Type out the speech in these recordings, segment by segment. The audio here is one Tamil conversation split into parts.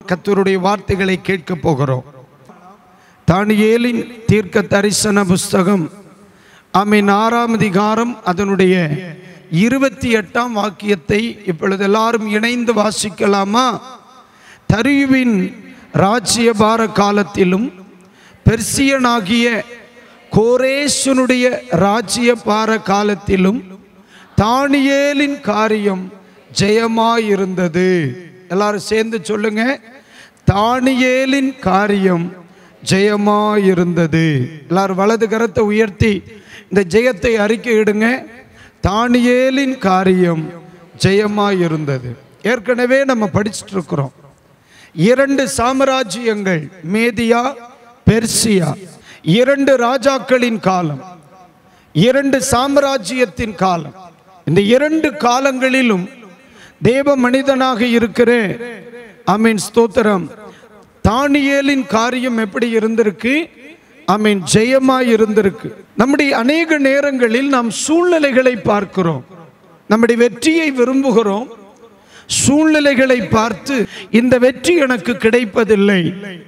கத்தருடைய வார்த்தைகளை கேட்க போகிறோம் தானியேலின் தீர்க்க தரிசன புஸ்தகம் ஆமீன் ஆறாம் அதிகாரம் அதனுடைய இருபத்தி எட்டாம் வாக்கியத்தை இப்பொழுது எல்லாரும் இணைந்து வாசிக்கலாமா தரியுவின் ராஜ்யபார காலத்திலும் பெர்சியனாகிய கோரேசனுடைய ராஜ்யபார காலத்திலும் தானியேலின் காரியம் ஜெயமாயிருந்தது எல்லாரும் சேர்ந்து சொல்லுங்க தானியேலின் காரியம் ஜெயமாயிருந்தது எல்லாரும் வலது கரத்தை உயர்த்தி இந்த ஜெயத்தை அறிக்கையிடுங்க தானியேலின் காரியம் ஜெயமாயிருந்தது ஏற்கனவே நம்ம படிச்சுட்டு இருக்கிறோம் இரண்டு சாம்ராஜ்யங்கள் மேதியா பெர்சியா இரண்டு ராஜாக்களின் காலம் இரண்டு சாம்ராஜ்யத்தின் காலம் இந்த இரண்டு காலங்களிலும் தேவ மனிதனாக இருக்கிற அமீன் ஸ்தோத்திரம் தானியேலின் காரியம் எப்படி இருந்திருக்கு அமீன் ஜெயமாய் இருந்திருக்கு நம்முடைய அநேக நேரங்களில் நாம் சூழ்நிலைகளை பார்க்கிறோம் நம்முடைய வெற்றியை விரும்புகிறோம் சூழ்நிலைகளை பார்த்து இந்த வெற்றி எனக்கு கிடைப்பதில்லை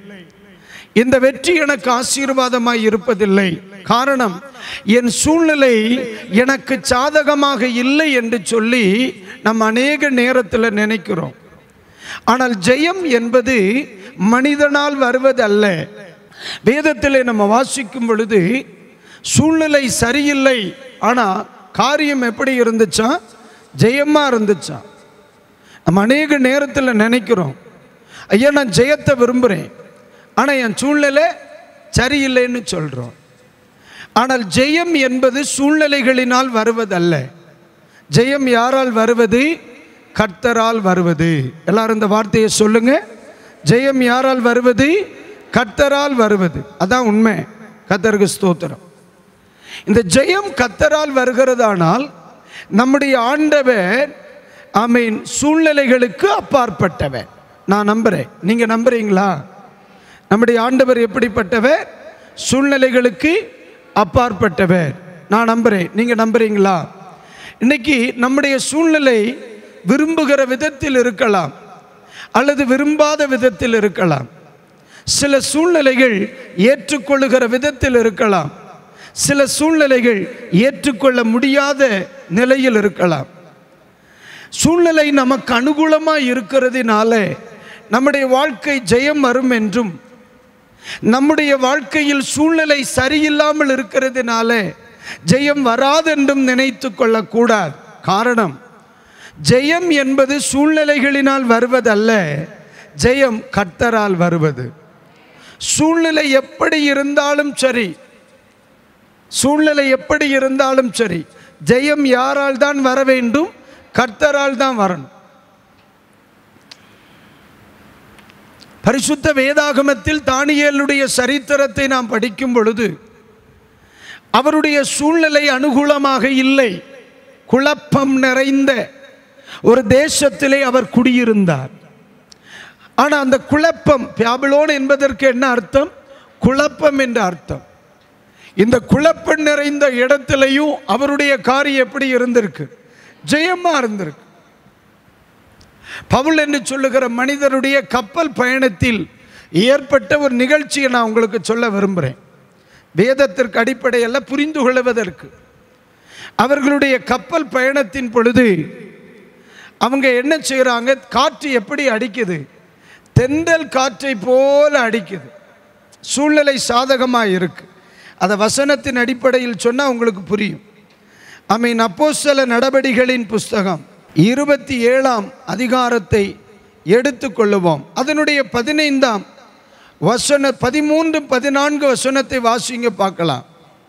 இந்த வெற்றி எனக்கு ஆசீர்வாதமாய் இருப்பதில்லை காரணம் என் சூழ்நிலை எனக்கு சாதகமாக இல்லை என்று சொல்லி நம்ம அநேக நேரத்தில் நினைக்கிறோம் ஆனால் ஜெயம் என்பது மனிதனால் வருவதல்ல வேதத்தில் நம்ம வாசிக்கும் பொழுது சூழ்நிலை சரியில்லை ஆனால் காரியம் எப்படி இருந்துச்சா ஜெயமா இருந்துச்சா நம்ம அநேக நேரத்தில் நினைக்கிறோம் ஐயா நான் ஜெயத்தை விரும்புகிறேன் ஆனால் என் சூழ்நிலை சரியில்லைன்னு சொல்கிறோம் ஆனால் ஜெயம் என்பது சூழ்நிலைகளினால் வருவதல்ல ஜெயம் யாரால் வருவது கர்த்தரால் வருவது எல்லாரும் இந்த வார்த்தையை சொல்லுங்க ஜெயம் யாரால் வருவது கர்த்தரால் வருவது அதான் உண்மை கத்தருக்கு ஸ்தோத்திரம் இந்த ஜெயம் கத்தரால் வருகிறதானால் நம்முடைய ஆண்டவர் ஐ மீன் சூழ்நிலைகளுக்கு அப்பாற்பட்டவர் நான் நம்புறேன் நீங்க நம்புறீங்களா நம்முடைய ஆண்டவர் எப்படிப்பட்டவர் சூழ்நிலைகளுக்கு அப்பாற்பட்டவர் நான் நம்புறேன் நீங்க நம்புறீங்களா இன்னைக்கு நம்முடைய சூழ்நிலை விரும்புகிற விதத்தில் இருக்கலாம் அல்லது விரும்பாத விதத்தில் இருக்கலாம் சில சூழ்நிலைகள் ஏற்றுக்கொள்ளுகிற விதத்தில் இருக்கலாம் சில சூழ்நிலைகள் ஏற்றுக்கொள்ள முடியாத நிலையில் இருக்கலாம் சூழ்நிலை நமக்கு அனுகூலமாக இருக்கிறதுனால நம்முடைய வாழ்க்கை ஜெயம் வரும் என்றும் நம்முடைய வாழ்க்கையில் சூழ்நிலை சரியில்லாமல் இருக்கிறதுனால ஜெயம் வராதென்றும் நினைத்து கொள்ளக்கூடாது காரணம் ஜெயம் என்பது சூழ்நிலைகளினால் வருவதல்ல ஜெயம் கர்த்தரால் வருவது சூழ்நிலை எப்படி இருந்தாலும் சரி சூழ்நிலை எப்படி இருந்தாலும் சரி ஜெயம் யாரால் தான் வர வேண்டும் கர்த்தரால் தான் வரணும் பரிசுத்த வேதாகமத்தில் தானியேலுடைய சரித்திரத்தை நாம் படிக்கும் பொழுது அவருடைய சூழ்நிலை அனுகூலமாக இல்லை குழப்பம் நிறைந்த ஒரு தேசத்திலே அவர் குடியிருந்தார் ஆனால் அந்த குழப்பம் பியாபிலோன் என்பதற்கு என்ன அர்த்தம் குழப்பம் என்ற அர்த்தம் இந்த குழப்பம் நிறைந்த இடத்திலையும் அவருடைய காரியம் எப்படி இருந்திருக்கு ஜெயமா இருந்திருக்கு பவுல் என்று சொல்லுகிற மனிதருடைய கப்பல் பயணத்தில் ஏற்பட்ட ஒரு நிகழ்ச்சியை நான் உங்களுக்கு சொல்ல விரும்புகிறேன் வேதத்திற்கு அடிப்படையல்ல புரிந்து கொள்வதற்கு அவர்களுடைய கப்பல் பயணத்தின் பொழுது அவங்க என்ன செய்கிறாங்க காற்று எப்படி அடிக்குது தென்றல் காற்றை போல அடிக்குது சூழ்நிலை சாதகமாக இருக்கு அதை வசனத்தின் அடிப்படையில் சொன்னால் உங்களுக்கு புரியும் அமீன் அப்போஸ்தல நடவடிகளின் புஸ்தகம் இருபத்தி ஏழாம் அதிகாரத்தை எடுத்துக்கொள்ளுவோம் அதனுடைய பதினைந்தாம் வசன பதிமூன்று பதினான்கு வசனத்தை வாசிங்க பார்க்கலாம்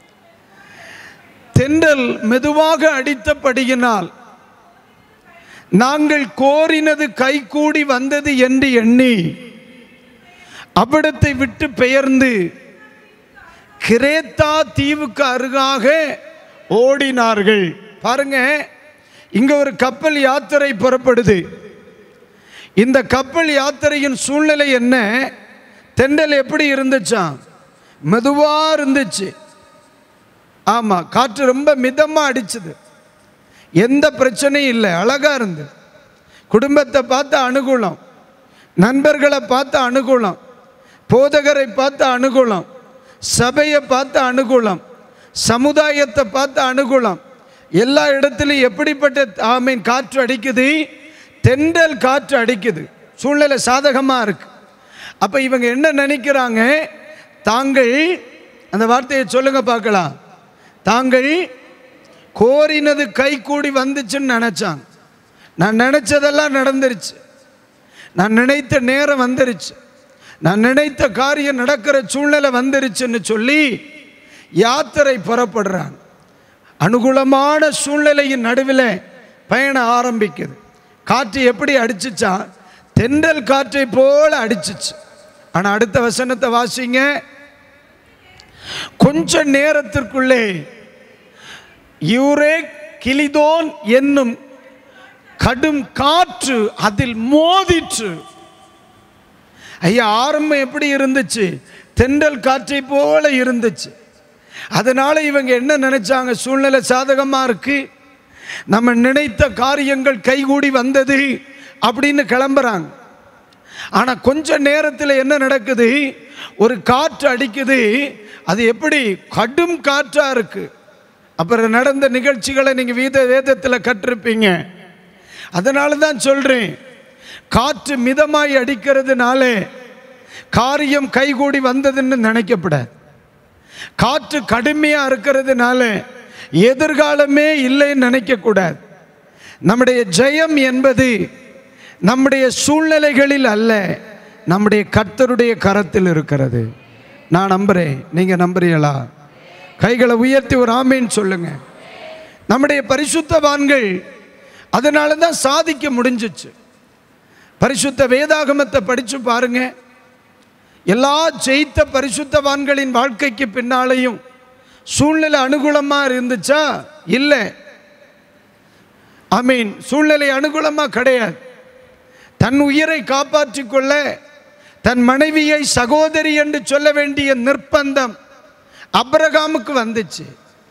தென்றல் மெதுவாக அடித்தபடியினால் நாங்கள் கோரினது கைகூடி வந்தது என்று எண்ணி அவ்விடத்தை விட்டு பெயர்ந்து கிரேத்தா தீவுக்கு அருகாக ஓடினார்கள் பாருங்க இங்க ஒரு கப்பல் யாத்திரை புறப்படுது இந்த கப்பல் யாத்திரையின் சூழ்நிலை என்ன தென்றல் எப்படி இருந்துச்சாம் மெதுவா இருந்துச்சு ஆமா காற்று ரொம்ப மிதமா அடிச்சுது எந்த பிரச்சனையும் இல்லை அழகா இருந்து குடும்பத்தை பார்த்து அனுகூலம் நண்பர்களை பார்த்து அனுகூலம் போதகரை பார்த்து அனுகூலம் சபையை பார்த்து அனுகூலம் சமுதாயத்தை பார்த்து அனுகூலம் எல்லா இடத்துலையும் எப்படிப்பட்ட ஆமீன் காற்று அடிக்குது தென்றல் காற்று அடிக்குது சூழ்நிலை சாதகமாக இருக்கு அப்போ இவங்க என்ன நினைக்கிறாங்க தாங்கள் அந்த வார்த்தையை சொல்லுங்க பார்க்கலாம் தாங்கள் கோரினது கை கூடி வந்துச்சுன்னு நினச்சாங்க நான் நினச்சதெல்லாம் நடந்துருச்சு நான் நினைத்த நேரம் வந்துருச்சு நான் நினைத்த காரியம் நடக்கிற சூழ்நிலை வந்துருச்சுன்னு சொல்லி யாத்திரை புறப்படுறாங்க அனுகூலமான சூழ்நிலையின் நடுவில் பயணம் ஆரம்பிக்குது காற்று எப்படி அடிச்சுச்சா தென்றல் காற்றை போல அடிச்சிச்சு ஆனால் அடுத்த வசனத்தை வாசிங்க கொஞ்ச நேரத்திற்குள்ளே யூரே கிளிதோன் என்னும் கடும் காற்று அதில் மோதிற்று ஐயா ஆரம்பம் எப்படி இருந்துச்சு தென்றல் காற்றை போல இருந்துச்சு அதனால இவங்க என்ன நினைச்சாங்க சூழ்நிலை சாதகமாக இருக்கு நம்ம நினைத்த காரியங்கள் கைகூடி வந்தது அப்படின்னு கிளம்புறாங்க ஆனால் கொஞ்ச நேரத்தில் என்ன நடக்குது ஒரு காற்று அடிக்குது அது எப்படி கடும் காற்றாக இருக்கு அப்புறம் நடந்த நிகழ்ச்சிகளை நீங்கள் வீத வேதத்தில் கற்றிருப்பீங்க அதனால தான் சொல்கிறேன் காற்று மிதமாய் அடிக்கிறதுனால காரியம் கைகூடி வந்ததுன்னு நினைக்கப்படாது காற்று கடுமையாக இருக்கிறதுனால எதிர்காலமே இல்லைன்னு நினைக்கக்கூடாது நம்முடைய ஜெயம் என்பது நம்முடைய சூழ்நிலைகளில் அல்ல நம்முடைய கர்த்தருடைய கரத்தில் இருக்கிறது நான் நம்புகிறேன் நீங்கள் நம்புறீங்களா கைகளை உயர்த்தி ஒரு ஆமேன்னு சொல்லுங்க நம்முடைய பரிசுத்தவான்கள் அதனால தான் சாதிக்க முடிஞ்சிச்சு பரிசுத்த வேதாகமத்தை படித்து பாருங்க எல்லா ஜெயித்த பரிசுத்தவான்களின் வாழ்க்கைக்கு பின்னாலையும் சூழ்நிலை அனுகூலமாக இருந்துச்சா இல்லை ஐ மீன் சூழ்நிலை அனுகூலமாக கிடையாது தன் உயிரை காப்பாற்றிக் கொள்ள தன் மனைவியை சகோதரி என்று சொல்ல வேண்டிய நிர்பந்தம் அப்ரகாமுக்கு வந்துச்சு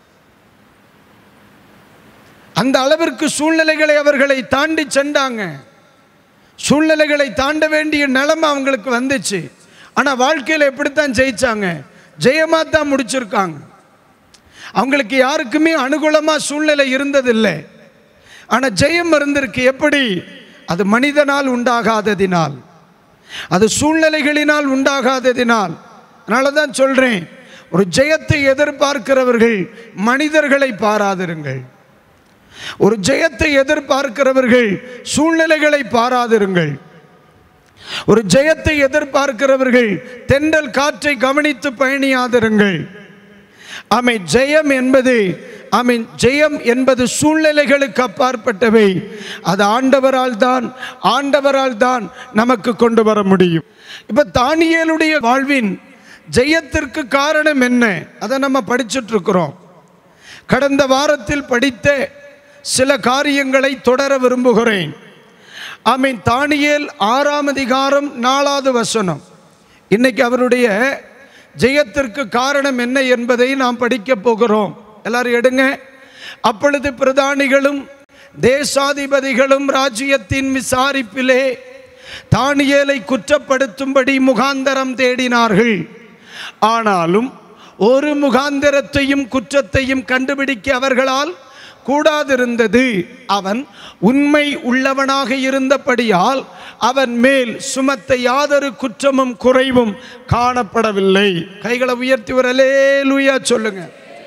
அந்த அளவிற்கு சூழ்நிலைகளை அவர்களை தாண்டி சென்றாங்க சூழ்நிலைகளை தாண்ட வேண்டிய நிலைமை அவங்களுக்கு வந்துச்சு ஆனால் வாழ்க்கையில் எப்படித்தான் ஜெயிச்சாங்க ஜெயமாக தான் முடிச்சிருக்காங்க அவங்களுக்கு யாருக்குமே அனுகூலமாக சூழ்நிலை இருந்ததில்லை ஆனால் ஜெயம் இருந்திருக்கு எப்படி அது மனிதனால் உண்டாகாததினால் அது சூழ்நிலைகளினால் உண்டாகாததினால் அதனால தான் சொல்கிறேன் ஒரு ஜெயத்தை எதிர்பார்க்கிறவர்கள் மனிதர்களை பாராதிருங்கள் ஒரு ஜெயத்தை எதிர்பார்க்கிறவர்கள் சூழ்நிலைகளை பாராதிருங்கள் ஒரு ஜெயத்தை எதிர்பார்க்கிறவர்கள் தென்றல் காற்றை கவனித்து பயணியாதிருங்கள் ஆமை ஜெயம் என்பது ஆமை ஜெயம் என்பது சூழ்நிலைகளுக்கு அப்பாற்பட்டவை அது ஆண்டவரால் தான் ஆண்டவரால் தான் நமக்கு கொண்டு வர முடியும் இப்போ தானியேலுடைய வாழ்வின் ஜெயத்திற்கு காரணம் என்ன அதை நம்ம படிச்சுட்டு இருக்கிறோம் கடந்த வாரத்தில் படித்த சில காரியங்களை தொடர விரும்புகிறேன் ஆமீன் தானியேல் ஆறாம் அதிகாரம் நாலாவது வசனம் இன்னைக்கு அவருடைய ஜெயத்திற்கு காரணம் என்ன என்பதை நாம் படிக்க போகிறோம் எல்லாரும் எடுங்க அப்பொழுது பிரதானிகளும் தேசாதிபதிகளும் ராஜ்யத்தின் விசாரிப்பிலே தானியேலை குற்றப்படுத்தும்படி முகாந்தரம் தேடினார்கள் ஆனாலும் ஒரு முகாந்திரத்தையும் குற்றத்தையும் கண்டுபிடிக்க அவர்களால் கூடாதிருந்தது அவன் உண்மை உள்ளவனாக இருந்தபடியால் அவன் மேல் சுமத்த யாதொரு குற்றமும் குறைவும் காணப்படவில்லை கைகளை உயர்த்தி ஒரு அலேலுயா சொல்லுங்க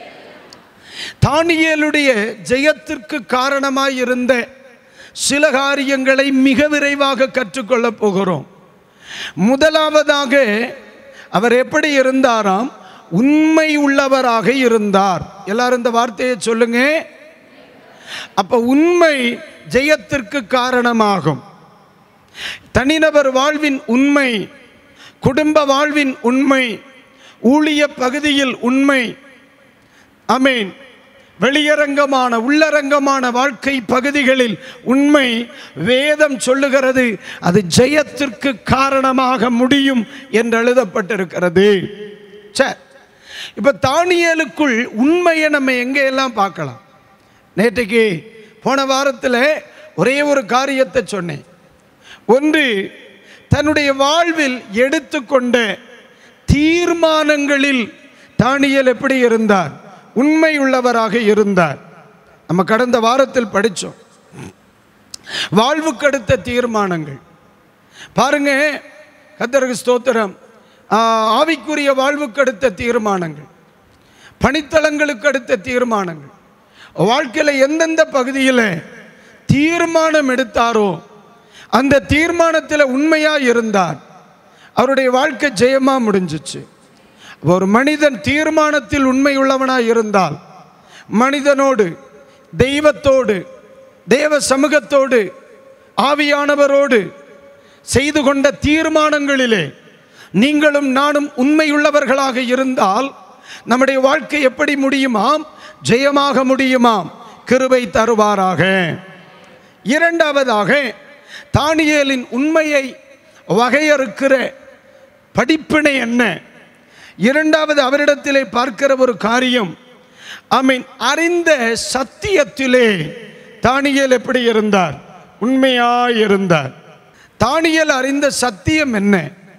தானியேலுடைய ஜெயத்திற்கு காரணமாய் இருந்த சில காரியங்களை மிக விரைவாக கற்றுக்கொள்ளப் போகிறோம் முதலாவதாக அவர் எப்படி இருந்தாராம் உண்மை உள்ளவராக இருந்தார் எல்லாரும் இந்த வார்த்தையை சொல்லுங்க அப்ப உண்மை ஜெயத்திற்கு காரணமாகும் தனிநபர் வாழ்வின் உண்மை குடும்ப வாழ்வின் உண்மை ஊழிய பகுதியில் உண்மை அமேன் வெளியரங்கமான உள்ளரங்கமான வாழ்க்கை பகுதிகளில் உண்மை வேதம் சொல்லுகிறது அது ஜெயத்திற்கு காரணமாக முடியும் என்று எழுதப்பட்டிருக்கிறது சரி இப்போ தானியலுக்குள் உண்மையை நம்ம எங்கே எல்லாம் பார்க்கலாம் நேற்றைக்கு போன வாரத்தில் ஒரே ஒரு காரியத்தை சொன்னேன் ஒன்று தன்னுடைய வாழ்வில் எடுத்துக்கொண்ட தீர்மானங்களில் தானியல் எப்படி இருந்தார் உண்மை உள்ளவராக இருந்தார் நம்ம கடந்த வாரத்தில் படித்தோம் வாழ்வுக்கு அடுத்த தீர்மானங்கள் பாருங்க கத்தருக்கு ஸ்தோத்திரம் ஆ, ஆவிக்குரிய வாழ்வுக்கு அடுத்த தீர்மானங்கள் பணித்தளங்களுக்கு அடுத்த தீர்மானங்கள் வாழ்க்கையில் எந்தெந்த பகுதியில் தீர்மானம் எடுத்தாரோ அந்த தீர்மானத்தில் உண்மையாக இருந்தார் அவருடைய வாழ்க்கை ஜெயமாக முடிஞ்சிச்சு ஒரு மனிதன் தீர்மானத்தில் உண்மை உள்ளவனாக இருந்தால் மனிதனோடு தெய்வத்தோடு தேவ சமூகத்தோடு ஆவியானவரோடு செய்து கொண்ட தீர்மானங்களிலே நீங்களும் நானும் உண்மையுள்ளவர்களாக இருந்தால் நம்முடைய வாழ்க்கை எப்படி முடியுமாம் ஜெயமாக முடியுமாம் கிருபை தருவாராக இரண்டாவதாக தானியேலின் உண்மையை வகையறுக்கிற படிப்பினை என்ன இரண்டாவது அவரிடத்திலே பார்க்கிற ஒரு காரியம் ஐ மீன் அறிந்த சத்தியத்திலே தானியேல் எப்படி இருந்தார் உண்மையாய் இருந்தார் தானியேல் அறிந்த சத்தியம் என்ன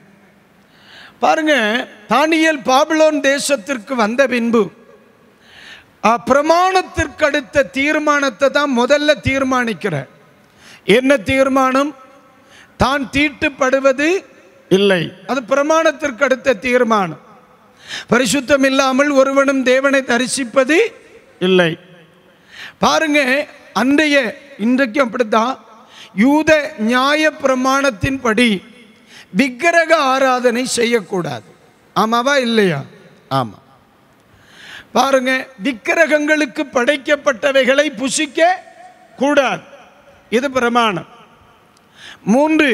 பாருங்க தானியேல் பாபிலோன் தேசத்திற்கு வந்த பின்பு அ, பிரமாணத்திற்கு அடுத்த தீர்மானத்தை தான் முதல்ல தீர்மானிக்கிறார் என்ன தீர்மானம் தான் தீட்டுப்படுவது இல்லை அது பிரமாணத்திற்கு அடுத்த தீர்மானம் பரிசுத்தம் இல்லாமல் ஒருவனும் தேவனை தரிசிப்பது இல்லை பாருங்க அன்றைய இன்றைக்கும் அப்படித்தான் யூத நியாய பிரமாணத்தின்படி விக்கிரக ஆராதனை செய்யக்கூடாது ஆமாவா இல்லையா ஆமாம் பாருங்க விக்கிரகங்களுக்கு படைக்கப்பட்டவைகளை புசிக்க கூடாது இது பிரமாணம் மூன்று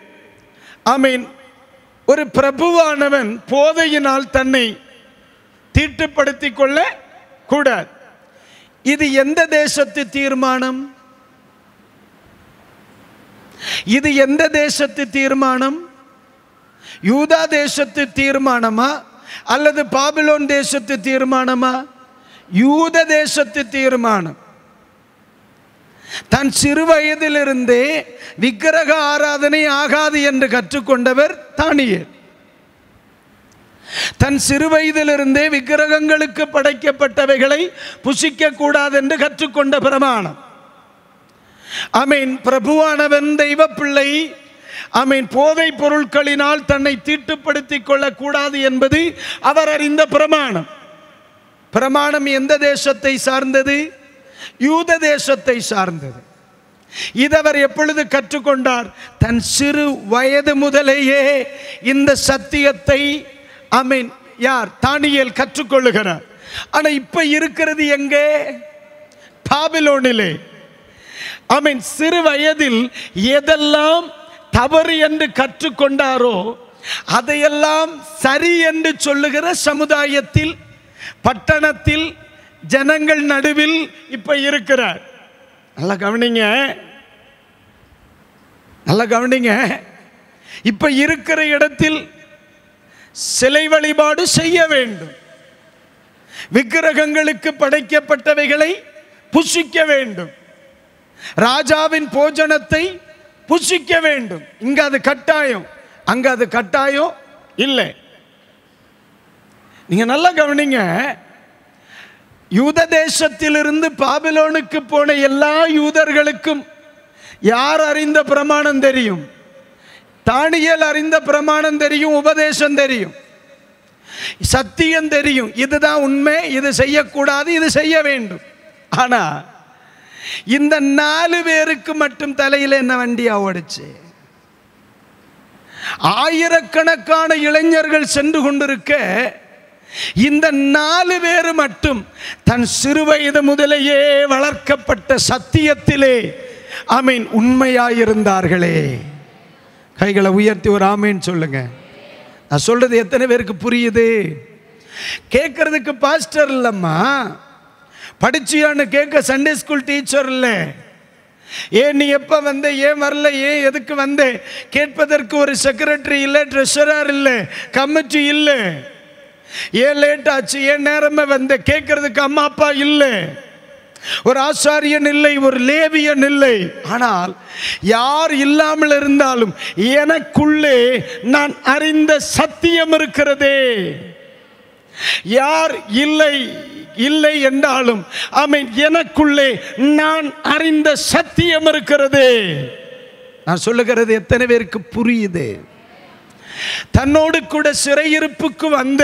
ஐ மீன் ஒரு பிரபுவானவன் போதையினால் தன்னை தீட்டுப்படுத்திக் கொள்ள கூடாது இது எந்த தேசத்து தீர்மானம் இது எந்த தேசத்து தீர்மானம் யூதா தேசத்து தீர்மானமா அல்லது பாபிலோன் தேசத்து தீர்மானமா யூத தேசத்து தீர்மானம் தன் சிறு வயதிலிருந்தே விக்கிரக ஆராதனை ஆகாது என்று கற்றுக்கொண்டவர் தானியேல் தன் சிறு வயதிலிருந்தே விக்கிரகங்களுக்கு படைக்கப்பட்டவைகளை புசிக்க கூடாது என்று கற்றுக்கொண்ட பிரமாணம் அமீன் பிரபுவானவன் தெய்வ பிள்ளை அமீன் போதைப் பொருட்களினால் தன்னை தீட்டுப்படுத்திக் கொள்ளக்கூடாது என்பது அவர் அறிந்த பிரமாணம் பிரமாணம் எந்த தேசத்தை சார்ந்தது யூத தேசத்தை சார்ந்தது இதவர் எப்பொழுது கற்றுக்கொண்டார் தன் சிறு வயது முதலேயே இந்த சத்தியத்தை அமீன் யார் தானியேல் கற்றுக்கொள்ளுகிறார் ஆனா இப்ப இருக்கிறது எங்கே பாபிலோனிலே அமீன் சிறு வயதில் எதெல்லாம் தவறு என்று கற்றுக்கொண்டாரோ அதையெல்லாம் சரி என்று சொல்லுகிற சமுதாயத்தில் பட்டணத்தில் ஜனங்கள் நடுவில் இப்ப இருக்கிறார் நல்லா கவனிங்க நல்லா கவனிங்க இப்ப இருக்கிற இடத்தில் சிலை வழிபாடு செய்ய வேண்டும் விக்கிரகங்களுக்கு படைக்கப்பட்டவைகளை புசிக்க வேண்டும் ராஜாவின் போஜனத்தை புசிக்க வேண்டும் இங்க அது கட்டாயம் அங்க அது கட்டாயம் இல்லை நீங்க நல்லா கவனிங்க யூத தேசத்திலிருந்து பாபிலோனுக்கு போன எல்லா யூதர்களுக்கும் யார் அறிந்த பிரமாணம் தெரியும் தானியல் அறிந்த பிரமாணம் தெரியும் உபதேசம் தெரியும் சத்தியம் தெரியும் இதுதான் உண்மை இது செய்யக்கூடாது இது செய்ய வேண்டும் ஆனா இந்த நாலு பேருக்கு மட்டும் தலையில் என்ன வண்டியா ஓடுச்சு ஆயிரக்கணக்கான இளைஞர்கள் சென்று கொண்டிருக்க இந்த நாலு பேர் மட்டும் தன் சிறுவயது முதலேயே வளர்க்கப்பட்ட சத்தியத்திலே ஆமீன் உண்மையாயிருந்தார்களே கைகளை உயர்த்தி ஒரு ஆமீன் சொல்லுங்க நான் சொல்றது எத்தனை பேருக்கு புரியுது கேட்கறதுக்கு பாஸ்டர் இல்லம்மா படிச்சியான்னு கேட்க சண்டே ஸ்கூல் டீச்சர் இல்லை ஏன் நீ எப்போ வந்த ஏன் வரல ஏன் எதுக்கு வந்த கேட்பதற்கு ஒரு செக்ரட்டரி இல்லை ட்ரெஷரர் இல்லை கமிட்டி இல்லை ஏன் லேட் ஆச்சு ஏன் நேரமே வந்த கேட்கறதுக்கு அம்மா அப்பா இல்லை ஒரு ஆசாரியன் இல்லை ஒரு லேவியன் இல்லை ஆனால் யார் இல்லாமல் இருந்தாலும் எனக்குள்ளே நான் அறிந்த சத்தியம் இருக்கிறதே யார் இல்லை இல்லை என்றாலும் ஆமென் எனக்குள்ளே நான் அறிந்த சத்தியம் இருக்கிறது நான் சொல்லுகிறது எத்தனை பேருக்கு புரியுது தன்னோடு கூட சிறையிருப்புக்கு வந்த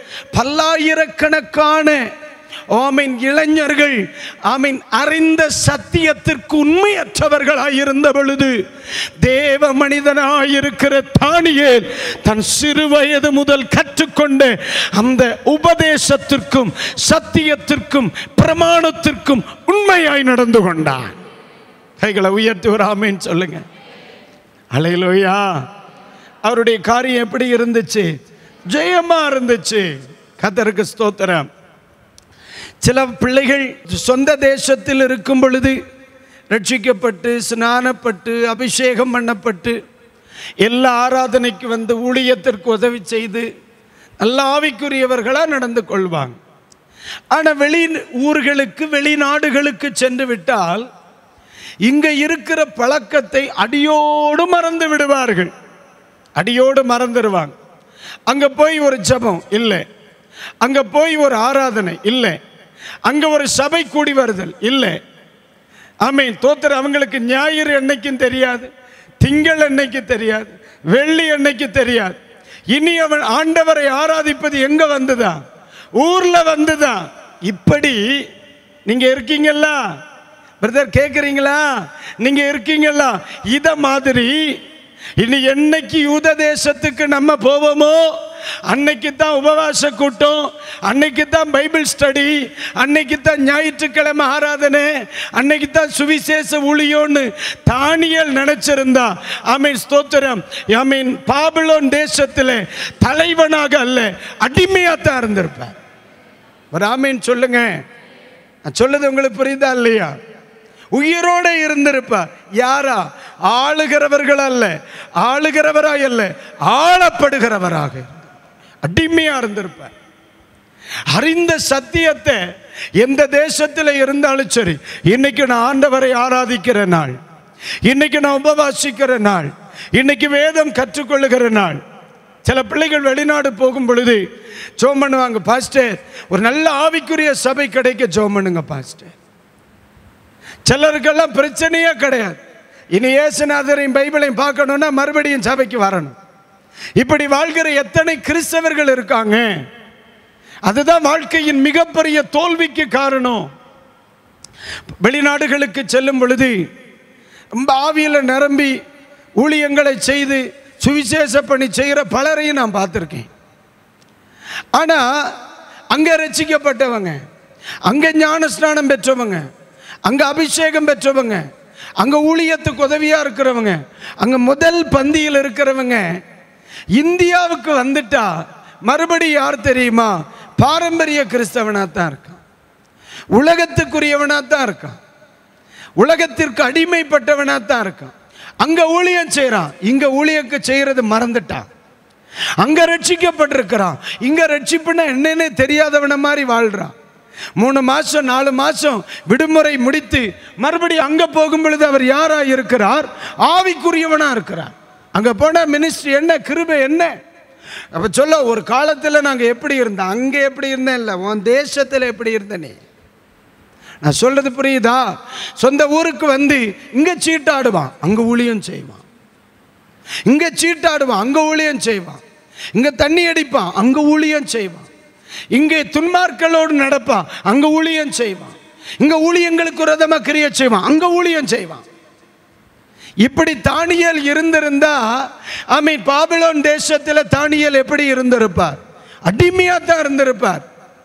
பல்லாயிரக்கணக்கான ஆமீன் இளைஞர்கள் ஆமீன் அறிந்த சத்தியத்திற்கு உண்மையற்றவர்களாய் இருந்த பொழுது தேவ மனிதனாயிருக்கிற தானியேல் தன் சிறு வயது முதல் கற்றுக்கொண்ட அந்த உபதேசத்திற்கும் சத்தியத்திற்கும் பிரமாணத்திற்கும் உண்மையாய் நடந்து கொண்டான் கைகளை உயர்த்தி ஒரு ஆமீன் சொல்லுங்க அலையிலோயா அவருடைய காரியம் எப்படி இருந்துச்சு ஜெயமா இருந்துச்சு கத்தருக்கு ஸ்தோத்திரம் சில பிள்ளைகள் சொந்த தேசத்தில் இருக்கும் பொழுது ரட்சிக்கப்பட்டு ஸ்நானப்பட்டு அபிஷேகம் பண்ணப்பட்டு எல்லா ஆராதனைக்கு வந்து ஊழியத்திற்கு உதவி செய்து நல்ல ஆவிக்குரியவர்களாக நடந்து கொள்வாங்க ஆனால் வெளி ஊர்களுக்கு வெளிநாடுகளுக்கு சென்று விட்டால் இங்கே இருக்கிற பழக்கத்தை அடியோடு மறந்து விடுவார்கள் அடியோடு மறந்துடுவாங்க அங்கே போய் ஒரு ஜெபம் இல்லை அங்கே போய் ஒரு ஆராதனை இல்லை அங்கே ஒரு சபை கூடி வருதல் இல்லை ஆமீன் தோத்திர அவங்களுக்கு ஞாயிறு என்னைக்கும் தெரியாது திங்கள் என்னைக்கு தெரியாது வெள்ளி என்னைக்கு தெரியாது இனி அவன் ஆண்டவரை ஆராதிப்பது எங்க வந்துதா ஊர்ல வந்துதா இப்படி நீங்க இருக்கீங்களா பிரதர் கேட்குறீங்களா நீங்க இருக்கீங்களா இத மாதிரி இனி என்னைக்கு யூத தேசத்துக்கு நம்ம போவோமோ அன்னைக்கு தான் உபவாச கூட்டம் அன்னைக்கு தான் பைபிள் ஸ்டடி அன்னைக்கு தான் ஞாயிற்றுக்கிழமை ஆராதனை அன்னைக்கு தான் சுவிசேஷ ஊழியோன்னு தானியல் நினைச்சிருந்தா ஆமீன் ஸ்தோத்திரம் ஆமீன் பாபிலோன் தேசத்தில் தலைவனாக அல்ல அடிமையாக தான் இருந்திருப்பேன் ஒரு ஆமீன் சொல்லுங்க நான் சொல்லுது உங்களுக்கு புரியுதா இல்லையா உயிரோட இருந்திருப்பார் யாரா ஆளுகிறவர்கள் அல்ல ஆளுகிறவராய் அல்ல ஆளப்படுகிறவராக அடிமையா இருந்திருப்பார் அறிந்த சத்தியத்தை எந்த தேசத்தில் இருந்தாலும் சரி இன்னைக்கு நான் ஆண்டவரை ஆராதிக்கிற நாள் இன்னைக்கு நான் உபவாசிக்கிற நாள் இன்னைக்கு வேதம் கற்றுக்கொள்ளுகிற நாள் சில பிள்ளைகள் வெளிநாடு போகும் பொழுது ஜோம் பண்ணுவாங்க பாஸ்டர் ஒரு நல்ல ஆவிக்குரிய சபை கிடைக்க ஜோம் பண்ணுங்க பாஸ்டர் சிலருக்கெல்லாம் பிரச்சனையே கிடையாது இனி இயேசுநாதரையும் பைபிளையும் பார்க்கணும்னா மறுபடியும் சபைக்கு வரணும் இப்படி வாழ்கிற எத்தனை கிறிஸ்தவர்கள் இருக்காங்க அதுதான் வாழ்க்கையின் மிகப்பெரிய தோல்விக்கு காரணம் வெளிநாடுகளுக்கு செல்லும் பொழுது ரொம்ப ஆவியில் நிரம்பி ஊழியங்களை செய்து சுவிசேஷ பணி செய்கிற பலரையும் நான் பார்த்துருக்கேன் ஆனால் அங்கே ரசிக்கப்பட்டவங்க அங்கே ஞானஸ்நானம் பெற்றவங்க அங்கே அபிஷேகம் பெற்றவங்க அங்கே ஊழியத்துக்கு உதவியாக இருக்கிறவங்க அங்கே முதல் பந்தியில் இருக்கிறவங்க இந்தியாவுக்கு வந்துட்டா மறுபடி யார் தெரியுமா பாரம்பரிய கிறிஸ்தவனாக தான் இருக்கான் உலகத்துக்குரியவனாக தான் இருக்கான் உலகத்திற்கு அடிமைப்பட்டவனாக தான் இருக்கான் அங்கே ஊழியம் செய்கிறான் இங்கே ஊழியக்கு செய்கிறது மறந்துட்டான் அங்கே ரட்சிக்கப்பட்டிருக்கிறான் இங்கே ரட்சிப்புன்னா என்னன்னே தெரியாதவன மாதிரி வாழ்கிறான் மூணு மாதம் நாலு மாதம் விடுமுறை முடித்து மறுபடியும் அங்கே போகும் பொழுது அவர் யாராக இருக்கிறார் ஆவிக்குரியவனாக இருக்கிறார் அங்கே போனால் மினிஸ்ட்ரி என்ன கிருபை என்ன அப்போ சொல்ல ஒரு காலத்தில் நாங்கள் எப்படி இருந்தோம் அங்கே எப்படி இருந்தேன் இல்லை உன் தேசத்தில் எப்படி இருந்த நீ நான் சொல்றது புரியுதா சொந்த ஊருக்கு வந்து இங்கே சீட்டாடுவான் அங்கே ஊழியம் செய்வான் இங்கே சீட்டாடுவான் அங்கே ஊழியம் செய்வான் இங்கே தண்ணி அடிப்பான் அங்கே ஊழியம் செய்வான் இங்கே துன்மார்களோடு நடப்பான் அங்கே ஊழியம் செய்வான் இங்கே ஊழியங்களுக்கு விரதமாக கிரிய செய்வான் அங்கே ஊழியம் செய்வான் இப்படி தானியல் இருந்திருந்தா ஆமீன் பாபிலோன் தேசத்தில் தானியல் எப்படி இருந்திருப்பார் அடிமையாக தான் இருந்திருப்பார்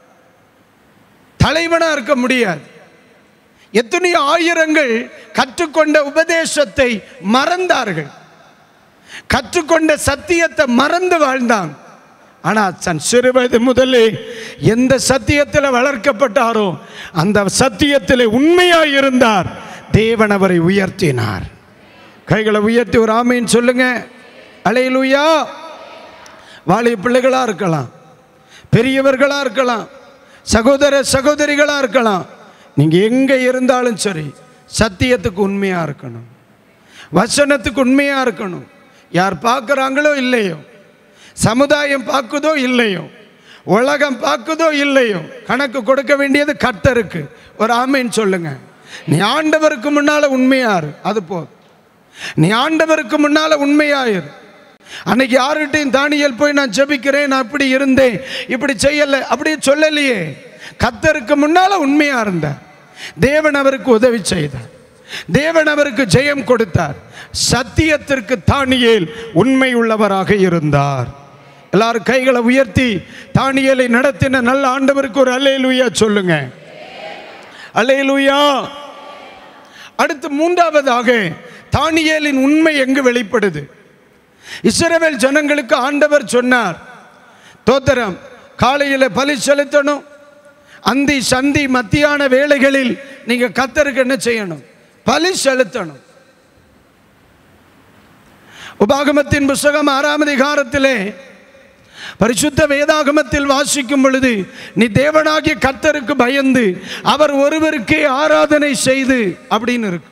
தலைவனாக இருக்க முடியாது எத்தனையோ ஆயிரங்கள் கற்றுக்கொண்ட உபதேசத்தை மறந்தார்கள் கற்றுக்கொண்ட சத்தியத்தை மறந்து வாழ்ந்தான் ஆனால் தன் சிறுவயது முதலே எந்த சத்தியத்தில் வளர்க்கப்பட்டாரோ அந்த சத்தியத்தில் உண்மையாக இருந்தார் தேவன் அவரை உயர்த்தினார் கைகளை உயர்த்தி ஒரு ஆமைன்னு சொல்லுங்க அலையிலுயா வாலிய பிள்ளைகளாக இருக்கலாம் பெரியவர்களாக இருக்கலாம் சகோதர சகோதரிகளாக இருக்கலாம் நீங்கள் எங்கே இருந்தாலும் சரி சத்தியத்துக்கு உண்மையாக இருக்கணும் வசனத்துக்கு உண்மையாக இருக்கணும் யார் பார்க்குறாங்களோ இல்லையோ சமுதாயம் பார்க்குதோ இல்லையோ உலகம் பார்க்குதோ இல்லையோ கணக்கு கொடுக்க வேண்டியது கர்த்தருக்கு ஒரு ஆமைன்னு சொல்லுங்க நீ ஆண்டவருக்கு முன்னால உண்மையாரு அது போதும் நீ ஆண்டவருக்கு முன்னால உண்மையாயிரு அன்னைக்கு யார்கிட்டையும் தானியல் போய் நான் ஜெபிக்கிறேன் நான் இப்படி இருந்தேன் இப்படி செய்யலை அப்படியே சொல்லலையே கத்தருக்கு முன்னால உண்மையா இருந்தார் தேவன் அவருக்கு உதவி செய்தார் தேவன் அவருக்கு ஜெயம் கொடுத்தார் சத்தியத்திற்கு தானியேல் உண்மை உள்ளவராக இருந்தார் எல்லாரும் கைகளை உயர்த்தி தானியேலை நடத்தின நல்ல ஆண்டவருக்கு ஒரு அல்லேலூயா சொல்லுங்க அல்லேலூயா அடுத்து மூன்றாவதாக தானியேலின் உண்மை எங்கு வெளிப்படுது இஸ்ரவேல் ஜனங்களுக்கு ஆண்டவர் சொன்னார் தோத்திரம் காலையில் பலி செலுத்தணும் அந்தி சந்தி மத்தியான வேளைகளில் நீங்க கத்தருக்கு என்ன செய்யணும் பலி செலுத்தணும் உபாகமத்தின் புஸ்தகம் ஆறாம் அதிகாரத்திலே பரிசுத்த வேதாகமத்தில் வாசிக்கும் பொழுது நீ தேவனாகிய கர்த்தருக்கு பயந்து அவர் ஒருவருக்கே ஆராதனை செய்து அப்படின்னு இருக்கு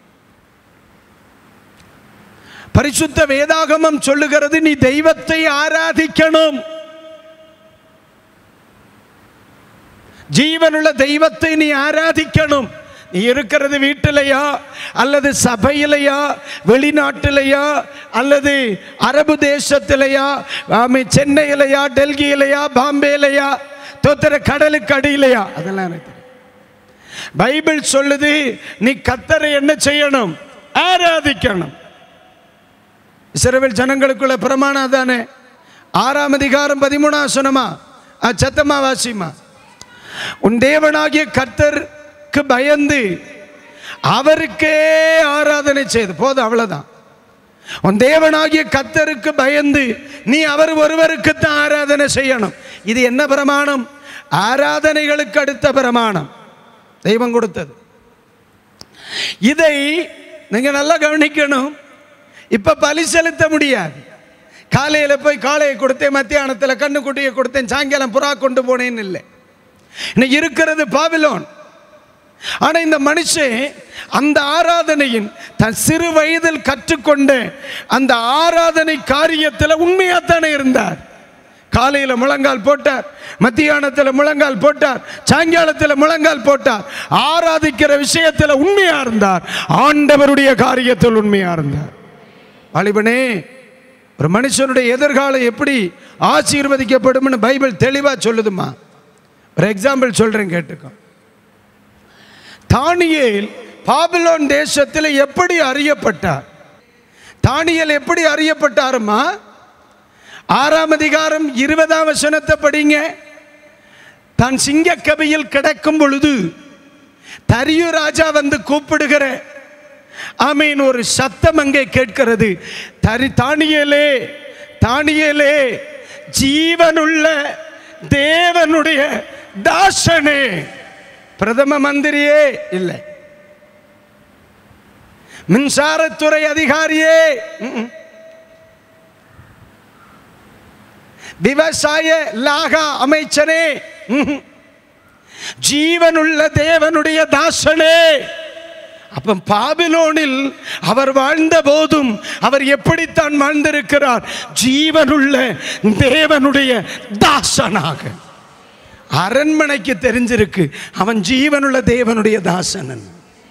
பரிசுத்த வேதாகமம் சொல்லுகிறது நீ தெய்வத்தை ஆராதிக்கணும் ஜீவனுள்ள தெய்வத்தை நீ ஆராதிக்கணும் நீ இருக்கிறது வீட்டிலையா அல்லது சபையிலையா வெளிநாட்டிலையா அல்லது அரபு தேசத்திலையா ஆமை சென்னையிலையா டெல்லியிலையா பாம்பேலையா தோத்திர கடலுக்கு அடியிலையா அதெல்லாம் எனக்கு தெரியும். பைபிள் சொல்லுது நீ கத்தரை என்ன செய்யணும் ஆராதிக்கணும் இஸ்ரவேல் ஜனங்களுக்குள்ள பிரமாணம் தானே ஆறாம் அதிகாரம் பதிமூணாம் சொன்னமா சத்தமா வாசிமா உன் தேவனாகிய கர்த்தருக்கு பயந்து அவருக்கே ஆராதனை செய்து போதும் அவ்வளவுதான் உன் தேவனாகிய கர்த்தருக்கு பயந்து நீ அவர் ஒருவருக்கு தான் ஆராதனை செய்யணும் இது என்ன பிரமாணம் ஆராதனைகளுக்கு அடுத்த பிரமாணம் தெய்வம் கொடுத்தது இதை நீங்க நல்லா கவனிக்கணும் இப்ப பலி செலுத்த முடியாது காலையில் போய் காளையை கொடுத்தேன் மத்தியானத்தில் கண்ணுக்குட்டியை கொடுத்தேன் சாயங்காலம் புறா கொண்டு போனேன்னு இல்லை இன்னைக்கு இருக்கிறது பாபிலோன் ஆனா இந்த மனுஷன் அந்த ஆராதனையின் தன் சிறு வயதில் கற்றுக்கொண்ட அந்த ஆராதனை காரியத்தில் உண்மையாத்தானே இருந்தார் காலையில் முழங்கால் போட்டார் மத்தியானத்தில் முழங்கால் போட்டார் சாயங்காலத்தில் முழங்கால் போட்டார் ஆராதிக்கிற விஷயத்தில் உண்மையா இருந்தார் ஆண்டவருடைய காரியத்தில் உண்மையா இருந்தார் வாலிபனே ஒரு மனுஷனுடைய எதிர்காலம் எப்படி ஆசீர்வதிக்கப்படும்னு பைபிள் தெளிவாக சொல்லுதுமா ஒரு எக்ஸாம்பிள் சொல்கிறேன் கேட்டுக்கோ தானியேல் பாபிலோன் தேசத்தில் எப்படி அறியப்பட்டார் தானியேல் எப்படி அறியப்பட்டாருமா ஆறாம் அதிகாரம் இருபதாம் வசனத்தை படிங்க தான் சிங்கக்கபியில் கிடக்கும் பொழுது தரியு ராஜா வந்து கூப்பிடுகிற ஆமீன் ஒரு சத்தம் அங்கே கேட்கிறது தரி தானியலே தானியலே ஜீவனுள்ள தேவனுடைய தாசனே பிரதம மந்திரியே இல்லை மின்சாரத்துறை அதிகாரியே ம்ம். விவசாய லாகா அமைச்சரே ம்ம். ஜீவனுள்ள தேவனுடைய தாசனே அப்ப பாபிலோனில் அவர் வாழ்ந்த போதும் அவர் எப்படித்தான் வாழ்ந்திருக்கிறார் ஜீவனுள்ள தேவனுடைய தாசனாக அரண்மனைக்கு தெரிஞ்சிருக்கு அவன் ஜீவனுள்ள தேவனுடைய தாசனன்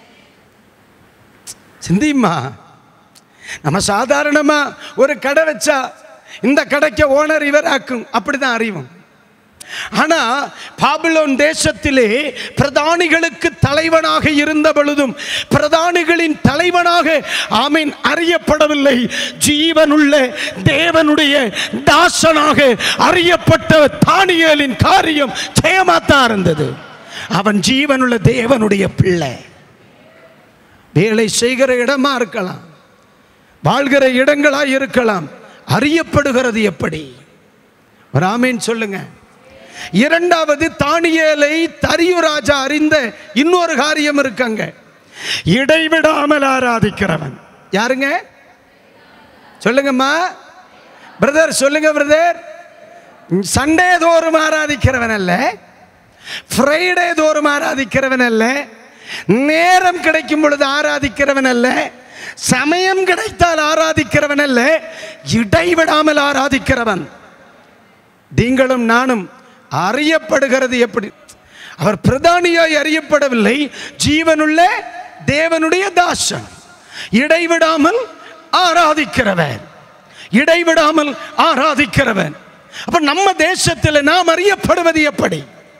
சிந்திம்மா நம்ம சாதாரணமா ஒரு கடை வச்சா இந்த கடைக்கு ஓனர் இவர் ஆக்கும் அப்படிதான் அறிவோம் ஆனா பாபிலோன் தேசத்திலே பிரதானிகளுக்கு தலைவனாக இருந்த பொழுதும் பிரதானிகளின் தலைவனாக ஆமீன் அறியப்படவில்லை ஜீவனுள்ள தேவனுடைய தாசனாக அறியப்பட்ட தானியேலின் காரியம் ஜெயமாத்தான் இருந்தது அவன் ஜீவனுள்ள தேவனுடைய பிள்ளை வேலை செய்கிற இடமா இருக்கலாம் வாழ்கிற இடங்களா இருக்கலாம் அறியப்படுகிறது எப்படி ஒரு ஆமீன் சொல்லுங்க இரண்டாவது தானியேலை தரியு ராஜா அறிந்த இன்னொரு காரியம் இருக்காங்க இடைவிடாமல் ஆராதிக்கிறவன் யாருங்க சொல்லுங்கம்மா பிரதர் சொல்லுங்க பிரதர் சண்டே தோறும் ஆராதிக்கிறவன் அல்ல ஃப்ரைடே தோறும் ஆராதிக்கிறவன் அல்ல நேரம் கிடைக்கும் பொழுது ஆராதிக்கிறவன் அல்ல சமயம் கிடைத்தால் ஆராதிக்கிறவன் அல்ல இடைவிடாமல் ஆராதிக்கிறவன் நீங்களும் நானும் அறியப்படுகிறது எப்படி அவர் பிரதானியாய் அறியப்படவில்லை ஜீவனுள்ள தேவனுடைய தாசன் இடைவிடாமல் ஆராதிக்கிறவன் இடைவிடாமல் ஆராதிக்கிறவன் அப்ப நம்ம தேசத்தில் நாம் அறியப்படுவது எப்படி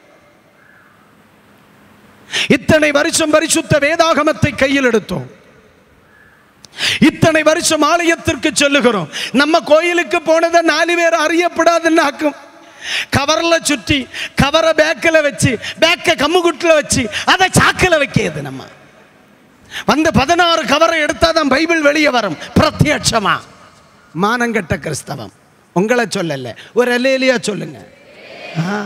இத்தனை வருஷம் பரிசுத்த வேதாகமத்தை கையில் எடுத்தோம் இத்தனை வருஷம் ஆலயத்திற்கு சொல்லுகிறோம் நம்ம கோயிலுக்கு போனதை நாலு பேர் அறியப்படாதுன்னாக்கும் கவர்ல சுற்றி கவரை பேக்கில் வச்சு பேக்கை கம்முகுட்டில் வச்சு அதை சாக்கில் வைக்கிறது நம்ம வந்து பதினாறு கவரை எடுத்தால் தான் பைபிள் வெளியே வரும் பிரத்யட்சமா மானங்கட்ட கிறிஸ்தவம் உங்களை சொல்லல ஒரு அல்லேலியா சொல்லுங்க ஆ.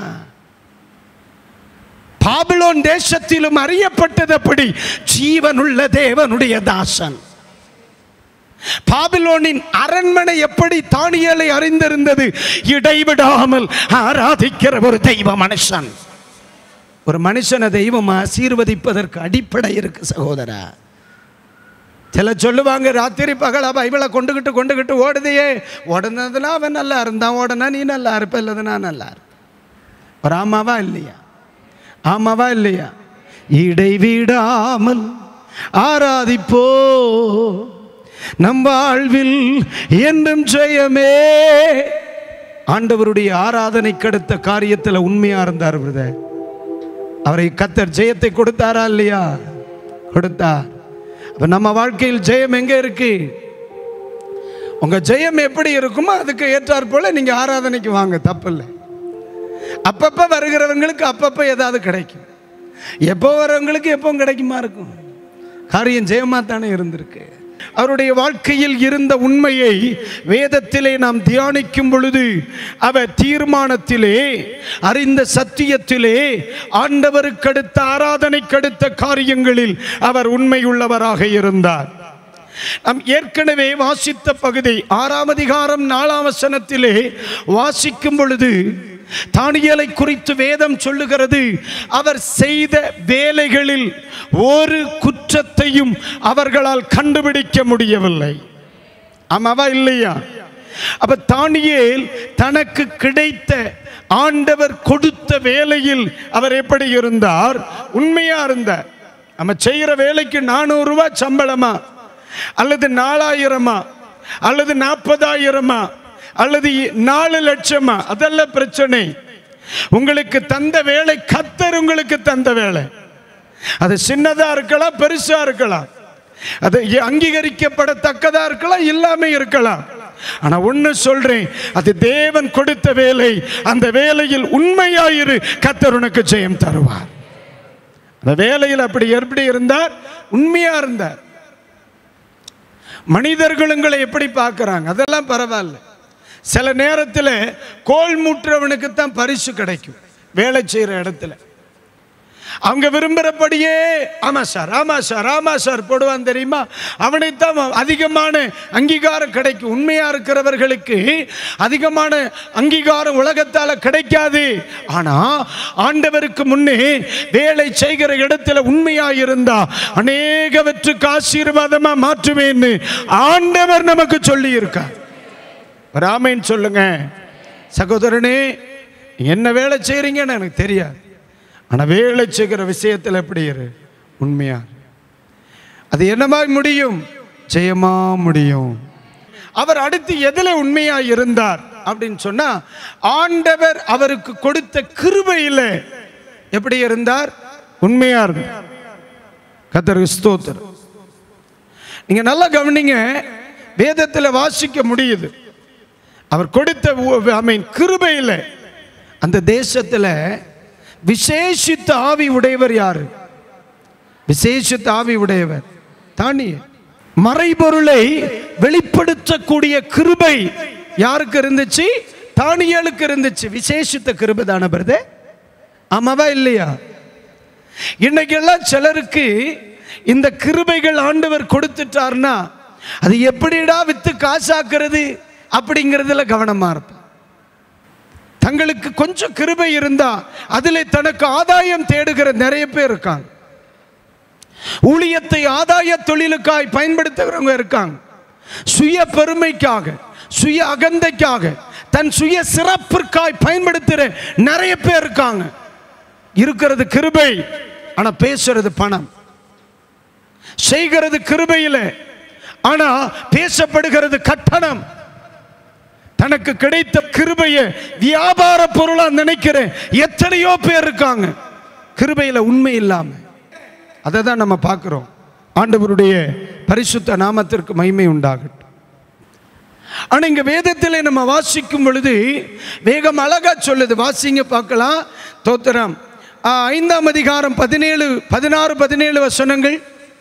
பாபிலோன் தேசத்திலும் அறியப்பட்டது அப்படி ஜீவனுள்ள தேவனுடைய தாசன் பாபிலோனின் அரண்மனை எப்படி தானியலை அறிந்திருந்தது இடைவிடாமல் ஆராதிக்கிற ஒரு தெய்வ மனுஷன் ஒரு மனுஷனை தெய்வம் ஆசீர்வதிப்பதற்கு அடிப்படை இருக்கு சகோதரா சில சொல்லுவாங்க ராத்திரி பகலா பைபிளை கொண்டுகிட்டு கொண்டுகிட்டு ஓடுதையே ஓடுனதுனா அவன் நல்லா இருந்தான் ஓடனா நீ நல்லா இருப்ப இல்லதுனா நல்லா இருப்ப ஒரு ஆமாவா இல்லையா ஆமாவா இல்லையா இடைவிடாமல் ஆராதிப்போ நம் வாழ்வில் என்றும் ஜெயமே ஆண்டவருடைய ஆராதனைக்கு அடுத்த காரியத்தில் உண்மையா இருந்தார் பிரதர் அவரை கத்தர் ஜெயத்தை கொடுத்தாரா இல்லையா கொடுத்தார் அப்ப நம்ம வாழ்க்கையில் ஜெயம் எங்க இருக்கு உங்க ஜெயம் எப்படி இருக்குமோ அதுக்கு ஏற்றாற் போல நீங்க ஆராதனைக்கு வாங்க தப்பில்லை அப்பப்ப வருகிறவங்களுக்கு அப்பப்ப ஏதாவது கிடைக்கும் எப்போ வரவங்களுக்கு எப்போ கிடைக்குமா இருக்கும் காரியம் ஜெயமா தானே இருந்திருக்கு அவருடைய வாழ்க்கையில் இருந்த உண்மையை வேதத்திலே நாம் தியானிக்கும் பொழுது அவர் தீர்மானத்திலே அறிந்த சத்தியத்திலே ஆண்டவருக்கடுத்த ஆராதனைக்கடுத்த காரியங்களில் அவர் உண்மையுள்ளவராக இருந்தார் நாம் ஏற்கனவே வாசித்த பகுதி ஆறாம் அதிகாரம் நாலாம் வசனத்திலே வாசிக்கும் பொழுது தானியலை குறித்து வேதம் சொல்லுகிறது அவர் செய்த வேலைகளில் ஒரு குற்றத்தையும் அவர்களால் கண்டுபிடிக்க முடியவில்லை ஆமாவா இல்லையா அப்ப தானியேல் தனக்கு கிடைத்த ஆண்டவர் கொடுத்த வேலையில் அவர் எப்படி இருந்தார் உண்மையா இருந்தார் நம்ம செய்கிற வேலைக்கு நானூறு ரூபாய் சம்பளமா அல்லது நாலாயிரமா அல்லது நாற்பதாயிரமா அல்லது இ- நாலு லட்சமா அதல்ல பிரச்சனை உங்களுக்கு தந்த வேலை கத்தர் உங்களுக்கு தந்த வேலை அது சின்னதா இருக்கலாம் பெருசா இருக்கலாம் அது இ- அங்கீகரிக்கப்படத்தக்கதா இருக்கலாம் இல்லாம இருக்கலாம் ஆனா ஒண்ணு சொல்றேன் அது தேவன் கொடுத்த வேலை அந்த வேலையில் உண்மையாயிரு கத்தர் உனக்கு ஜெயம் தருவார் அந்த வேலையில் அப்படி எப்படி இருந்தார் உண்மையா இருந்தார் மனிதர்கள் உங்களை எப்படி பார்க்கறாங்க அதெல்லாம் பரவாயில்ல சில நேரத்தில் கோல் மூட்டுறவனுக்கு தான் பரிசு கிடைக்கும் வேலை செய்கிற இடத்துல அவங்க விரும்புகிறபடியே ஆமா சார் ஆமா சார் ஆமா சார் போடுவான் தெரியுமா அவனைத்தான் அதிகமான அங்கீகாரம் கிடைக்கும் உண்மையா இருக்கிறவர்களுக்கு அதிகமான அங்கீகாரம் உலகத்தால கிடைக்காது ஆனா ஆண்டவருக்கு முன்னே வேலை செய்கிற இடத்துல உண்மையா இருந்தா அநேகவற்றுக்கு ஆசீர்வாதமா மாற்றுவேன்னு ஆண்டவர் நமக்கு சொல்லி இருக்கார் ராமேன் சொல்லுங்க சகோதரனே நீங்க என்ன வேலை செய்றீங்கன்னு எனக்கு தெரியாது ஆனா வேலை செய்கிற விஷயத்தில் எப்படி இரு உண்மையா இரு. அது என்னமாய் முடியும் ஜெயமா முடியும் அவர் அடுத்து எதில் உண்மையா இருந்தார் அப்படின்னு சொன்னா ஆண்டவர் அவருக்கு கொடுத்த கிருபையில் எப்படி இருந்தார் உண்மையா இருந்தார் கத்தருக்கு ஸ்தோத்திரம் நீங்க நல்லா கவனிங்க வேதத்தில் வாசிக்க முடியுது அவர் கொடுத்த ஐ மீன் கிருபையில் அந்த தேசத்தில் விசேஷித்த ஆவி உடையவர் யாரு விசேஷித்த ஆவி உடையவர் தானிய மறைபொருளை வெளிப்படுத்தக்கூடிய கிருபை யாருக்கு இருந்துச்சு தானியலுக்கு இருந்துச்சு விசேஷித்த கிருபை தானே பிரதே ஆமாவா இல்லையா இன்னைக்கெல்லாம் சிலருக்கு இந்த கிருபைகள் ஆண்டவர் கொடுத்துட்டார்னா அது எப்படிடா வித்து காசாக்குறது அப்படிங்கிறதுல கவனமா இருப்போம் தங்களுக்கு கொஞ்சம் கிருபை இருந்தா அதிலே தனக்கு ஆதாயம் தேடுகிற நிறைய பேர் இருக்காங்க ஊழியத்தை ஆதாய தொழிலுக்காய் பயன்படுத்துகிறவங்க இருக்காங்க சுய பெருமைக்காக சுய அகந்தைக்காக தன் சுய சிறப்பிற்காய் பயன்படுத்துகிற நிறைய பேர் இருக்காங்க இருக்கிறது கிருபை ஆனா பேசுறது பணம் செய்கிறது கிருபையில் ஆனா பேசப்படுகிறது கட்டணம் தனக்கு கிடைத்த கிருபையை வியாபார பொருளா நினைக்கிற எத்தனையோ பேர் இருக்காங்க கிருபையில உண்மை இல்லாம அதை தான் நம்ம பார்க்கிறோம் ஆண்டவருடைய பரிசுத்த நாமத்திற்கு மகிமை உண்டாகட்டும் ஆனா இங்க வேதத்திலே நம்ம வாசிக்கும் பொழுது வேகம் அழகா சொல்லுது வாசிங்க பார்க்கலாம் தோத்திரம் ஆ, ஐந்தாம் அதிகாரம் பதினேழு பதினாறு பதினேழு வசனங்கள்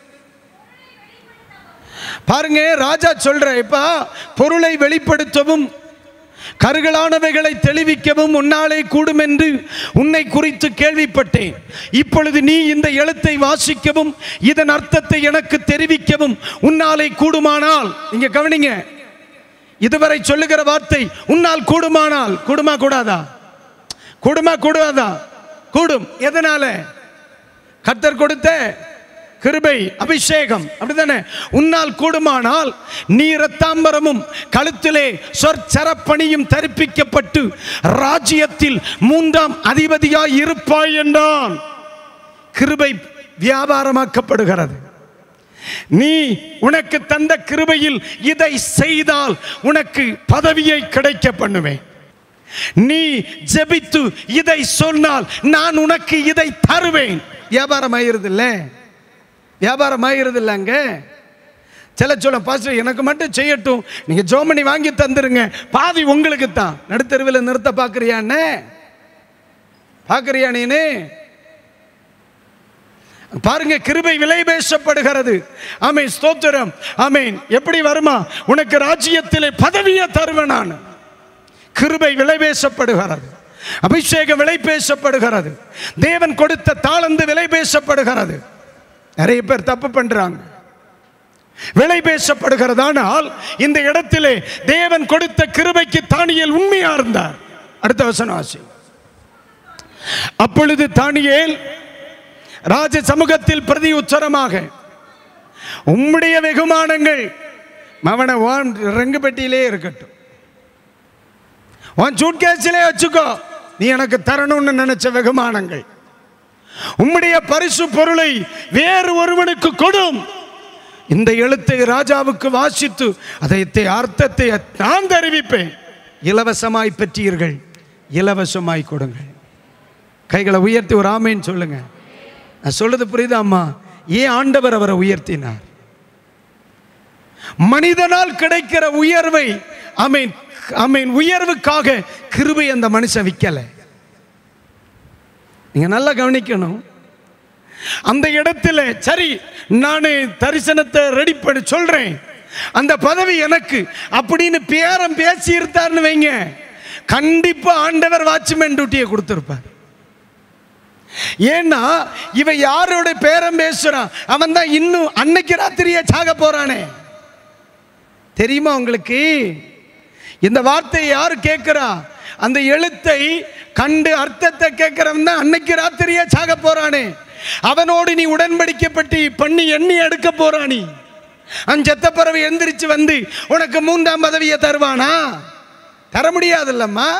பாருங்க ராஜா சொல்ற இப்ப பொருளை வெளிப்படுத்தவும் கருகலானவைகளை தெளிவிக்கவும் உன்னாலே கூடும் என்று உன்னை குறித்து கேள்விப்பட்டேன் இப்பொழுது நீ இந்த எழுத்தை வாசிக்கவும் இதன் அர்த்தத்தை எனக்கு தெரிவிக்கவும் உன்னாலே கூடுமானால் இங்க கவனிங்க இதுவரை சொல்லுகிற வார்த்தை உன்னால் கூடுமானால் கூடுமா கூடாதா கூடுமா கூடாதா கூடும் எதனால கர்த்தர் கொடுத்த கிருபை அபிஷேகம் அப்படிதானே உன்னால் கூடுமானால் நீ ரத்தாம்பரமும் கழுத்திலே சொற்சரப்பணியும் தரிப்பிக்கப்பட்டு ராஜ்யத்தில் மூன்றாம் அதிபதியாய் இருப்பாய் என்றான் கிருபை வியாபாரமாக்கப்படுகிறது நீ உனக்கு தந்த கிருபையில் இதை செய்தால் உனக்கு பதவியை கிடைக்க பண்ணுவேன் நீ ஜெபித்து இதை சொன்னால் நான் உனக்கு இதை தருவேன் வியாபாரம் ஆயிருது இல்ல வியாபாரம் ஆயிருது இல்லைங்க சில சொல்ல பாஸ்டர் எனக்கு மட்டும் செய்யட்டும் நீங்க ஜோமணி வாங்கி தந்துருங்க பாதி உங்களுக்கு தான் நடுத்தருவில் நிறுத்த பார்க்குறியான்னு பார்க்குறியா நீனு பாருங்க கிருபை விலை பேசப்படுகிறது ஆமென் ஸ்தோத்திரம் ஆமென் எப்படி வருமா உனக்கு ராஜ்யத்திலே பதவியை தருவேன் நான் கிருபை விலை பேசப்படுகிறது அபிஷேகம் விலை பேசப்படுகிறது தேவன் கொடுத்த தாளந்து விலை பேசப்படுகிறது நிறைய பேர் தப்பு பண்றாங்க விலை பேசப்படுகிறது ஆனால் இந்த இடத்திலே தேவன் கொடுத்த கிருபைக்கு தானியேல் உண்மையா இருந்தார் அடுத்த வசனம் வாசி அப்பொழுது தானியேல் ராஜ சமூகத்தில் பிரதி உச்சரமாக உம்முடைய வெகுமானங்கள் மவன வான் ரெங்கு பெட்டியிலே இருக்கட்டும் உன் சூட்கேஸிலே வச்சுக்கோ நீ எனக்கு தரணும்னு நினைச்ச வெகுமானங்கள் உம்முடைய பரிசு பொருளை வேறு ஒருவனுக்கு கொடும் இந்த எழுத்தை ராஜாவுக்கு வாசித்து அதை அர்த்தத்தை நான் தெரிவிப்பேன் இலவசமாய் பெற்றீர்கள் இலவசமாய் கொடுங்கள் கைகளை உயர்த்தி ஒரு ஆமேன்னு சொல்லுங்க நான் சொல்றது புரியுதா அம்மா ஏன் ஆண்டவர் அவரை உயர்த்தினார் மனிதனால் கிடைக்கிற உயர்வை அமீன் அமீன் உயர்வுக்காக கிருபை அந்த மனுஷன் விற்கல நீங்க நல்லா கவனிக்கணும் அந்த இடத்துல சரி நான் தரிசனத்தை ரெடி பண்ணி சொல்றேன் அந்த பதவி எனக்கு அப்படின்னு பேரம் பேசி இருந்தார்னு வைங்க கண்டிப்பா ஆண்டவர் வாட்ச்மேன் டியூட்டியை கொடுத்திருப்பார் ஏன்னா இவ யாரோட பேரம் பேசுறான் அவன் தான் இன்னும் அன்னைக்கு ராத்திரியே சாக போறானே தெரியுமா உங்களுக்கு இந்த வார்த்தையை யாரு கேட்கிறா அந்த எழுத்தை கண்டு அர்த்தத்தை கேட்கிறவன் தான் அன்னைக்கு ராத்திரியே சாக போறானே அவனோடு நீ உடன்படிக்கப்பட்டு பண்ணி எண்ணி எடுக்க போறானி அஞ்சத்த பறவை எந்திரிச்சு வந்து உனக்கு மூன்றாம் பதவியை தருவானா தர முடியாதுல்லம்மா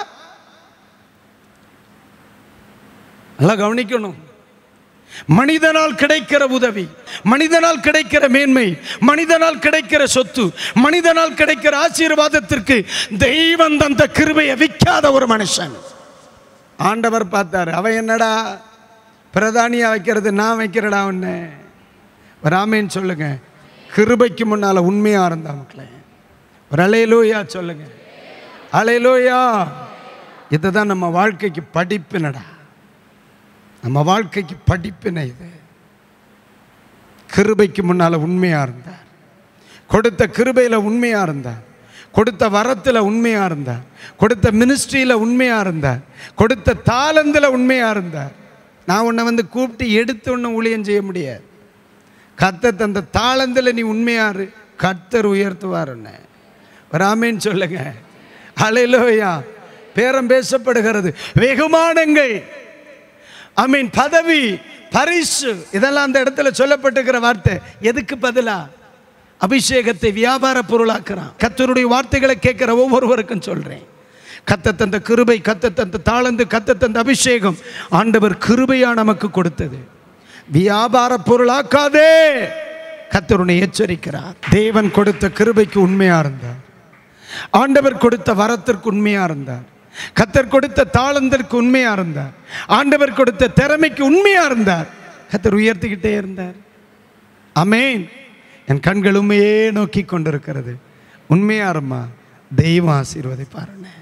நல்லா கவனிக்கணும் மனிதனால் கிடைக்கிற உதவி மனிதனால் கிடைக்கிற மேன்மை மனிதனால் கிடைக்கிற சொத்து மனிதனால் கிடைக்கிற ஆசீர்வாதத்திற்கு தெய்வம் தந்த கிருபையை விற்காத ஒரு மனுஷன் ஆண்டவர் பார்த்தாரு அவன் என்னடா பிரதானியா வைக்கிறது நான் வைக்கிறடா உன்னை ராமேன்னு சொல்லுங்க கிருபைக்கு முன்னால உண்மையா இருந்தா மக்களே ஒரு அலையலோயா சொல்லுங்க அலையலோயா இதுதான் நம்ம வாழ்க்கைக்கு படிப்பினடா நம்ம வாழ்க்கைக்கு படிப்பினை இது கிருபைக்கு முன்னால உண்மையா இருந்தார் கொடுத்த கிருபையில உண்மையா இருந்தார் கொடுத்த வரத்தில் உண்மையா இருந்தார் கொடுத்த மினிஸ்ட்ரியில உண்மையா இருந்தார் கொடுத்த தாளந்தில் உண்மையா இருந்தார் நான் உன்னை வந்து கூப்பிட்டு எடுத்து ஒன்று ஊழியம் செய்ய முடியாது கத்த தந்த தாளந்தில் நீ உண்மையாரு கர்த்தர் உயர்த்துவார் உன்னை ராமேன்னு சொல்லுங்க அலையிலோயா பேரம் பேசப்படுகிறது வெகுமானங்கள் ஐ மீன் பதவி பரிசு இதெல்லாம் அந்த இடத்துல சொல்லப்பட்டிருக்கிற வார்த்தை எதுக்கு பதிலா அபிஷேகத்தை வியாபார பொருளாக்குறான் கத்தருடைய வார்த்தைகளை கேட்கிற ஒவ்வொருவருக்கும் சொல்றேன் கத்த தந்த கிருபை கத்த தந்த தாளந்து கத்த தந்த அபிஷேகம் ஆண்டவர் கிருபையா நமக்கு கொடுத்தது வியாபார பொருளாக்காதே கத்தருனை எச்சரிக்கிறார் தேவன் கொடுத்த கிருபைக்கு உண்மையா இருந்தார் ஆண்டவர் கொடுத்த வரத்திற்கு உண்மையா இருந்தார் கத்தர் கொடுத்த தாளந்திற்கு உண்மையா இருந்தார் ஆண்டவர் கொடுத்த திறமைக்கு உண்மையா இருந்தார் கத்தர் உயர்த்திக்கிட்டே இருந்தார் அமேன் என் கண்கள் உண்மையே நோக்கி கொண்டிருக்கிறது உண்மையா இருமா தெய்வம் ஆசீர்வதிப்பாருன்னு